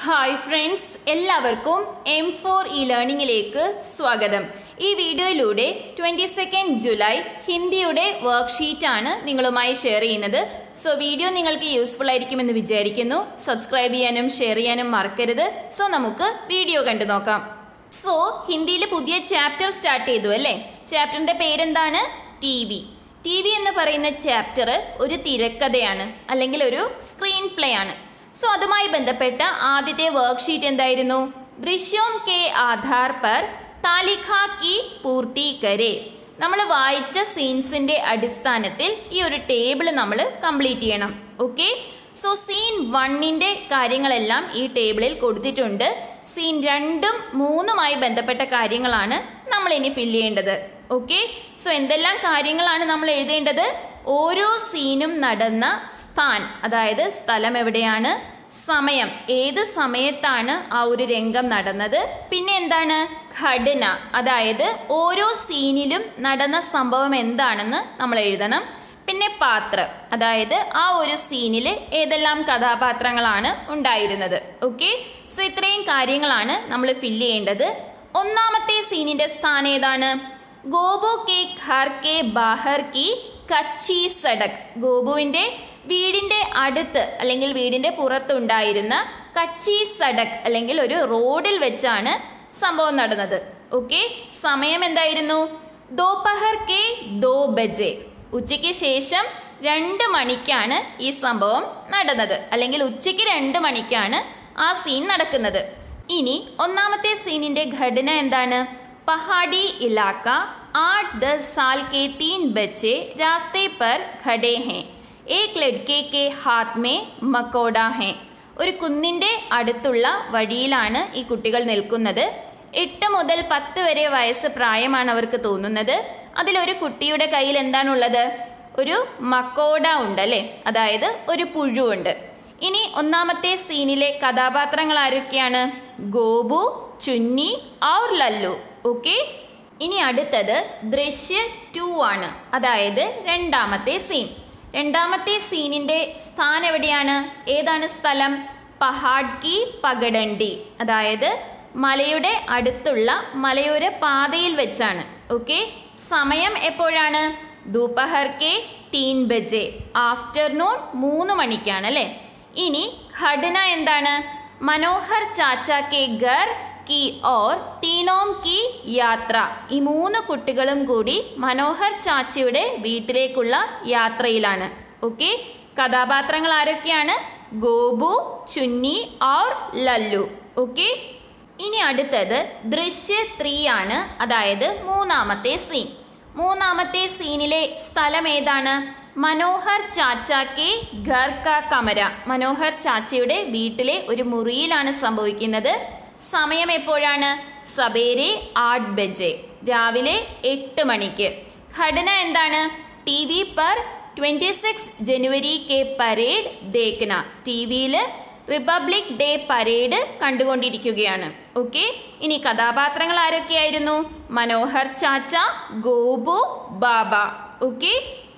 hi friends എല്ലാവർക്കും M four E ലേണിംഗിലേക്ക് സ്വാഗതം ഈ വീഡിയോയിലൂടെ ട്വന്റി സെക്കൻഡ് ജൂലൈ ഹിന്ദിയുടെ വർക്ക്ഷീറ്റ് ആണ് നിങ്ങളുമായി ഷെയർ ചെയ്യുന്നത് സോ വീഡിയോ നിങ്ങൾക്ക് യൂസ്ഫുൾ ആയിരിക്കുമെന്ന് വിചാരിക്കുന്നു സബ്സ്ക്രൈബ് ചെയ്യാനും ഷെയർ ചെയ്യാനും മറക്കരുത് സോ നമുക്ക് വീഡിയോ കണ്ടു നോക്കാം സോ ഹിന്ദിയിൽ പുതിയ ചാപ്റ്റർ സ്റ്റാർട്ട് ചെയ്തു അല്ലേ ചാപ്റ്ററിന്റെ പേരെന്താണ് ടി വി ടി വി എന്ന് പറയുന്ന ചാപ്റ്റർ ഒരു തിരക്കഥയാണ് അല്ലെങ്കിൽ ഒരു സ്ക്രീൻ പ്ലേ ആണ് സോ അതുമായി ബന്ധപ്പെട്ട ആദ്യത്തെ വർക്ക്ഷീറ്റ് എന്തായിരുന്നു ദൃശ്യം കെ ആധാർ പർ താലിഖ കി പൂർത്തി കരെ നമ്മൾ വായിച്ച സീൻസിന്റെ അടിസ്ഥാനത്തിൽ ഈ ഒരു ടേബിൾ നമ്മൾ കംപ്ലീറ്റ് ചെയ്യണം ഓക്കെ സോ സീൻ വണ്ണിന്റെ കാര്യങ്ങളെല്ലാം ഈ ടേബിളിൽ കൊടുത്തിട്ടുണ്ട് സീൻ രണ്ടും മൂന്നുമായി ബന്ധപ്പെട്ട കാര്യങ്ങളാണ് നമ്മൾ ഇനി ഫില്ല് ചെയ്യേണ്ടത് ഓക്കെ സോ എന്തെല്ലാം കാര്യങ്ങളാണ് നമ്മൾ എഴുതേണ്ടത് ഓരോ സീനും നടന്ന സ്ഥാൻ അതായത് സ്ഥലം എവിടെയാണ് സമയം ഏത് സമയത്താണ് ആ ഒരു രംഗം നടന്നത് പിന്നെ എന്താണ് ഘടന അതായത് ഓരോ സീനിലും നടന്ന സംഭവം എന്താണെന്ന് നമ്മൾ എഴുതണം പിന്നെ പാത്രം അതായത് ആ ഒരു സീനിൽ ഏതെല്ലാം കഥാപാത്രങ്ങളാണ് ഉണ്ടായിരുന്നത് ഓക്കെ സോ ഇത്രയും കാര്യങ്ങളാണ് നമ്മൾ ഫില്ല് ചെയ്യേണ്ടത് ഒന്നാമത്തെ സീനിന്റെ സ്ഥാനം ഏതാണ് ഗോബു കെ ഘർ കെ ബാഹർ കി കച്ചി സഡക് ഗോപുവിന്റെ വീടിന്റെ അടുത്ത് അല്ലെങ്കിൽ വീടിന്റെ പുറത്തുണ്ടായിരുന്ന കച്ചി സഡക് അല്ലെങ്കിൽ ഒരു റോഡിൽ വെച്ചാണ് സംഭവം നടന്നത് ഓക്കെ സമയം എന്തായിരുന്നു ദോപഹർ കെ ദോ ബജെ ഉച്ചയ്ക്ക് ശേഷം രണ്ട് മണിക്കാണ് ഈ സംഭവം നടന്നത് അല്ലെങ്കിൽ ഉച്ചയ്ക്ക് രണ്ട് മണിക്കാണ് ആ സീൻ നടക്കുന്നത് ഇനി ഒന്നാമത്തെ സീനിന്റെ ഘടന എന്താണ് പഹാടി ഇലാക്ക आठ दस साल के तीन बच्चे रास्ते पर खड़े हैं एक लड़के के हाथ में മക്കോഡ ഹേ ഒരു കുന്നിന്റെ അടുത്തുള്ള വഴിയിലാണ് ഈ കുട്ടികൾ നിൽക്കുന്നത് എട്ട് മുതൽ പത്ത് വരെ വയസ്സ് പ്രായമാണ് അവർക്ക് തോന്നുന്നത് അതിലൊരു കുട്ടിയുടെ കയ്യിൽ എന്താണുള്ളത് ഒരു മക്കോഡ ഉണ്ട് അല്ലേ അതായത് ഒരു പുഴുവുണ്ട് ഇനി ഒന്നാമത്തെ സീനിലെ കഥാപാത്രങ്ങൾ ആരൊക്കെയാണ് ഗോപു ചുന്നി ഔർ ലല്ലു ഓക്കെ ഇനി അടുത്തത് ദൃശ്യ ടു ആണ് അതായത് രണ്ടാമത്തെ സീൻ രണ്ടാമത്തെ സീനിന്റെ സ്ഥാനം എവിടെയാണ് ഏതാണ് സ്ഥലം പഹാഡ് കി പകടണ്ടി അതായത് മലയുടെ അടുത്തുള്ള മലയോര പാതയിൽ വെച്ചാണ് ഓക്കെ സമയം എപ്പോഴാണ് ദുപഹർ കെ തീൻ ബജെ ആഫ്റ്റർനൂൺ മൂന്ന് മണിക്കാണ് അല്ലെ ഇനി ഘടന എന്താണ് മനോഹർ ചാച്ച കെ ഗർ കി ഓർ തീനോം കി യാത്ര ഈ മൂന്ന് കുട്ടികളും കൂടി മനോഹർ ചാച്ചിയുടെ വീട്ടിലേക്കുള്ള യാത്രയിലാണ് ഓക്കെ കഥാപാത്രങ്ങൾ ആരൊക്കെയാണ് ഗോപു ചുന്നി ഓർ ലല്ലു ഓക്കെ ഇനി അടുത്തത് ദൃശ്യ ത്രീ ആണ് അതായത് മൂന്നാമത്തെ സീൻ മൂന്നാമത്തെ സീനിലെ സ്ഥലം ഏതാണ് മനോഹർ ചാച്ച കെ ഘർ ക കമര മനോഹർ ചാച്ചയുടെ വീട്ടിലെ ഒരു മുറിയിലാണ് സംഭവിക്കുന്നത് സമയം എപ്പോഴാണ് സബേരെ ആട്ട് ബജെ രാവിലെ എട്ട് മണിക്ക് ഘടന എന്താണ് ടി വി പർ ട്വന്റി സിക്സ് ജനുവരി കെ പരേഡ് ദേഖന ടി വിയിൽ റിപ്പബ്ലിക് ഡേ പരേഡ് കണ്ടുകൊണ്ടിരിക്കുകയാണ് ഓക്കെ ഇനി കഥാപാത്രങ്ങൾ ആരൊക്കെയായിരുന്നു മനോഹർ ചാച്ച ഗോപു ബാബ ഓക്കെ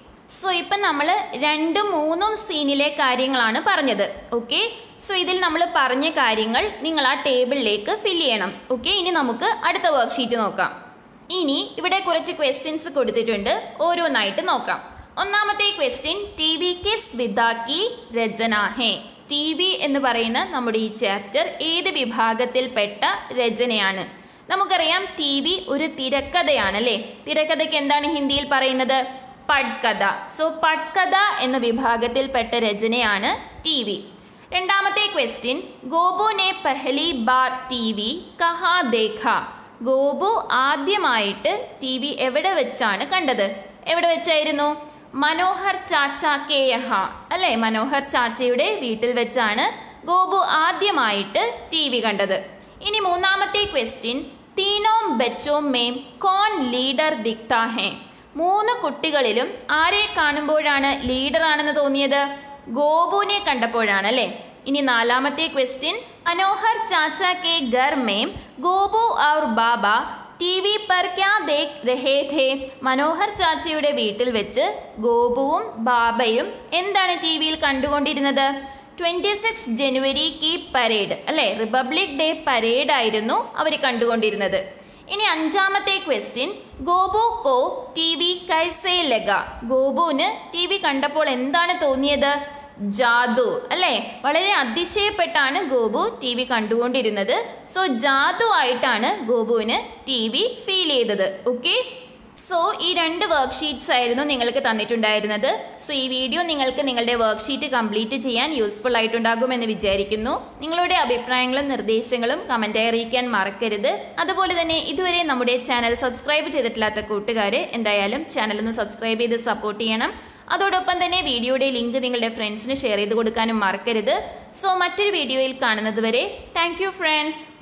സോ ഇപ്പൊ നമ്മൾ രണ്ടും മൂന്നും സീനിലെ കാര്യങ്ങളാണ് പറഞ്ഞത് ഓക്കെ സോ ഇതിൽ നമ്മൾ പറഞ്ഞ കാര്യങ്ങൾ നിങ്ങൾ ആ ടേബിളിലേക്ക് ഫിൽ ചെയ്യണം ഓക്കെ ഇനി നമുക്ക് അടുത്ത വർക്ക്ഷീറ്റ് നോക്കാം ഇനി ഇവിടെ കുറച്ച് ക്വസ്റ്റ്യൻസ് കൊടുത്തിട്ടുണ്ട് ഓരോന്നായിട്ട് നോക്കാം ഒന്നാമത്തെ ക്വസ്റ്റ്യൻ ടി വി കെ സ്വിതാക്കി രചന ഹേ ടി വി എന്ന് പറയുന്ന നമ്മുടെ ഈ ചാപ്റ്റർ ഏത് വിഭാഗത്തിൽപ്പെട്ട രചനയാണ് നമുക്കറിയാം ടി വി ഒരു തിരക്കഥയാണ് അല്ലേ തിരക്കഥയ്ക്ക് എന്താണ് ഹിന്ദിയിൽ പറയുന്നത് പഡ്കഥ സോ പഡ്കഥ എന്ന വിഭാഗത്തിൽപ്പെട്ട രചനയാണ് ടി വി രണ്ടാമത്തെ ക്വസ്റ്റ്യൻ ഗോപുനെ പെഹലി ബാർ ടി വി കഹാ ദേഖ ഗോപു ആദ്യമായിട്ട് ടി വി എവിടെ വെച്ചാണ് കണ്ടത് എവിടെ വെച്ചായിരുന്നു മനോഹർ ചാച്ച കെ യഹ അല്ലെ മനോഹർ ചാച്ചയുടെ വീട്ടിൽ വെച്ചാണ് ഗോപു ആദ്യമായിട്ട് ടി വി കണ്ടത് ഇനി മൂന്നാമത്തെ ക്വസ്റ്റ്യൻ തീനോം ബച്ചോം മേം കോൺ ലീഡർ ദിക്താ ഹേ മൂന്ന് കുട്ടികളിലും ആരെ കാണുമ്പോഴാണ് ലീഡർ ആണെന്ന് തോന്നിയത് ഗോപുവിനെ കണ്ടപ്പോഴാണ് അല്ലെ ഇനി നാലാമത്തെ ക്വസ്റ്റ്യൻ മനോഹർ ചാച്ച കെ ഗർ മേം ഗോപു ഔർ ബാബ ടി വി പർ ക്യാ ദേഖ് രഹേ ഥേ മനോഹർ ചാച്ചയുടെ വീട്ടിൽ വെച്ച് ഗോപുവും ബാബയും എന്താണ് ടി വിയിൽ കണ്ടുകൊണ്ടിരുന്നത് ട്വന്റി സിക്സ് ജനുവരി കി പരേഡ് അല്ലെ റിപ്പബ്ലിക് ഡേ പരേഡ് ആയിരുന്നു അവർ കണ്ടുകൊണ്ടിരുന്നത് ഇനി അഞ്ചാമത്തെ ക്വസ്റ്റ്യൻ ഗോപു കോ ടി വി കൈസേ ലഗ ഗോപുവിന് ടി വി കണ്ടപ്പോൾ എന്താണ് തോന്നിയത് ജാദു അല്ലെ വളരെ അതിശയപ്പെട്ടാണ് ഗോപു ടി വി കണ്ടുകൊണ്ടിരുന്നത് സോ ജാദു ആയിട്ടാണ് ഗോപുവിന് ടി വി ഫീൽ ചെയ്തത് ഓക്കെ സോ ഈ രണ്ട് വർക്ക്ഷീറ്റ്സ് ആയിരുന്നു നിങ്ങൾക്ക് തന്നിട്ടുണ്ടായിരുന്നത് സോ ഈ വീഡിയോ നിങ്ങൾക്ക് നിങ്ങളുടെ വർക്ക്ഷീറ്റ് കംപ്ലീറ്റ് ചെയ്യാൻ യൂസ്ഫുൾ ആയിട്ടുണ്ടാകുമെന്ന് വിചാരിക്കുന്നു നിങ്ങളുടെ അഭിപ്രായങ്ങളും നിർദ്ദേശങ്ങളും കമൻറ്റായി അറിയിക്കാൻ മറക്കരുത് അതുപോലെ തന്നെ ഇതുവരെ നമ്മുടെ ചാനൽ സബ്സ്ക്രൈബ് ചെയ്തിട്ടില്ലാത്ത കൂട്ടുകാർ എന്തായാലും ചാനൽ ഒന്ന് സബ്സ്ക്രൈബ് ചെയ്ത് സപ്പോർട്ട് ചെയ്യണം അതോടൊപ്പം തന്നെ വീഡിയോയുടെ ലിങ്ക് നിങ്ങളുടെ ഫ്രണ്ട്സിന് ഷെയർ ചെയ്ത് കൊടുക്കാനും മറക്കരുത് സോ മറ്റൊരു വീഡിയോയിൽ കാണുന്നത് വരെ താങ്ക് യു ഫ്രണ്ട്സ്